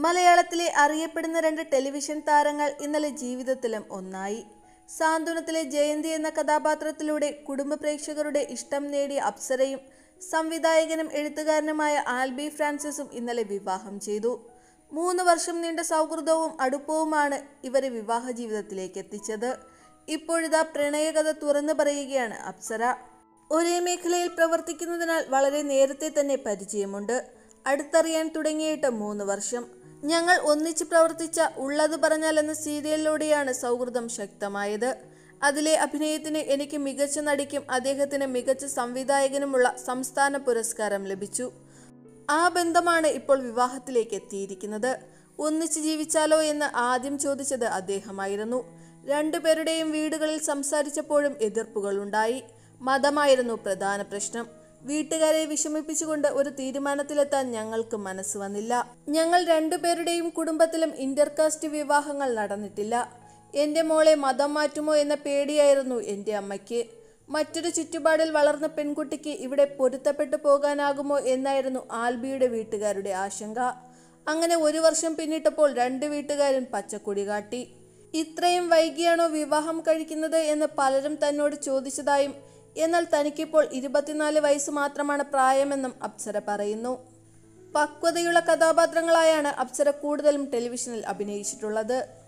മലയാളത്തിലെ അറിയപ്പെടുന്ന രണ്ട് ടെലിവിഷൻ താരങ്ങൾ ഇന്നലെ ജീവിതത്തിലും ഒന്നായി സാന്ത്വനത്തിലെ ജയന്തി എന്ന കഥാപാത്രത്തിലൂടെ കുടുംബ പ്രേക്ഷകരുടെ ഇഷ്ടം നേടിയ അപ്സരയും സംവിധായകനും എഴുത്തുകാരനുമായ ആൽബി ഫ്രാൻസിസും ഇന്നലെ വിവാഹം ചെയ്തു മൂന്ന് വർഷം നീണ്ട സൗഹൃദവും അടുപ്പവുമാണ് ഇവരെ വിവാഹ ജീവിതത്തിലേക്ക് എത്തിച്ചത് ഇപ്പോഴിതാ പ്രണയകഥ തുറന്നു പറയുകയാണ് അപ്സര ഒരേ മേഖലയിൽ പ്രവർത്തിക്കുന്നതിനാൽ വളരെ നേരത്തെ തന്നെ പരിചയമുണ്ട് അടുത്തറിയാൻ തുടങ്ങിയിട്ട് മൂന്ന് വർഷം ഞങ്ങൾ ഒന്നിച്ച് പ്രവർത്തിച്ച ഉള്ളത് പറഞ്ഞാൽ എന്ന സീരിയലിലൂടെയാണ് സൗഹൃദം ശക്തമായത് അതിലെ അഭിനയത്തിന് എനിക്ക് മികച്ച നടിക്കും അദ്ദേഹത്തിന് മികച്ച സംവിധായകനുമുള്ള സംസ്ഥാന പുരസ്കാരം ലഭിച്ചു ആ ബന്ധമാണ് ഇപ്പോൾ വിവാഹത്തിലേക്ക് എത്തിയിരിക്കുന്നത് ഒന്നിച്ച് ജീവിച്ചാലോ എന്ന് ആദ്യം ചോദിച്ചത് അദ്ദേഹമായിരുന്നു രണ്ടുപേരുടെയും വീടുകളിൽ സംസാരിച്ചപ്പോഴും എതിർപ്പുകളുണ്ടായി മതമായിരുന്നു പ്രധാന പ്രശ്നം വീട്ടുകാരെ വിഷമിപ്പിച്ചുകൊണ്ട് ഒരു തീരുമാനത്തിലെത്താൻ ഞങ്ങൾക്ക് മനസ്സ് വന്നില്ല ഞങ്ങൾ രണ്ടുപേരുടെയും കുടുംബത്തിലും ഇന്റർകാസ്റ്റ് വിവാഹങ്ങൾ നടന്നിട്ടില്ല എന്റെ മോളെ മതം മാറ്റുമോ എന്ന പേടിയായിരുന്നു എൻ്റെ അമ്മയ്ക്ക് മറ്റൊരു ചുറ്റുപാടിൽ വളർന്ന പെൺകുട്ടിക്ക് ഇവിടെ പൊരുത്തപ്പെട്ടു പോകാനാകുമോ എന്നായിരുന്നു ആൽബിയുടെ വീട്ടുകാരുടെ ആശങ്ക അങ്ങനെ ഒരു വർഷം പിന്നിട്ടപ്പോൾ രണ്ട് വീട്ടുകാരും പച്ചക്കൊടി കാട്ടി ഇത്രയും വൈകിയാണോ വിവാഹം കഴിക്കുന്നത് എന്ന് പലരും തന്നോട് ചോദിച്ചതായും എന്നാൽ തനിക്കിപ്പോൾ ഇരുപത്തിനാല് വയസ്സ് മാത്രമാണ് പ്രായമെന്നും അപ്സര പറയുന്നു പക്വതയുള്ള കഥാപാത്രങ്ങളായാണ് അപ്സര കൂടുതലും ടെലിവിഷനിൽ അഭിനയിച്ചിട്ടുള്ളത്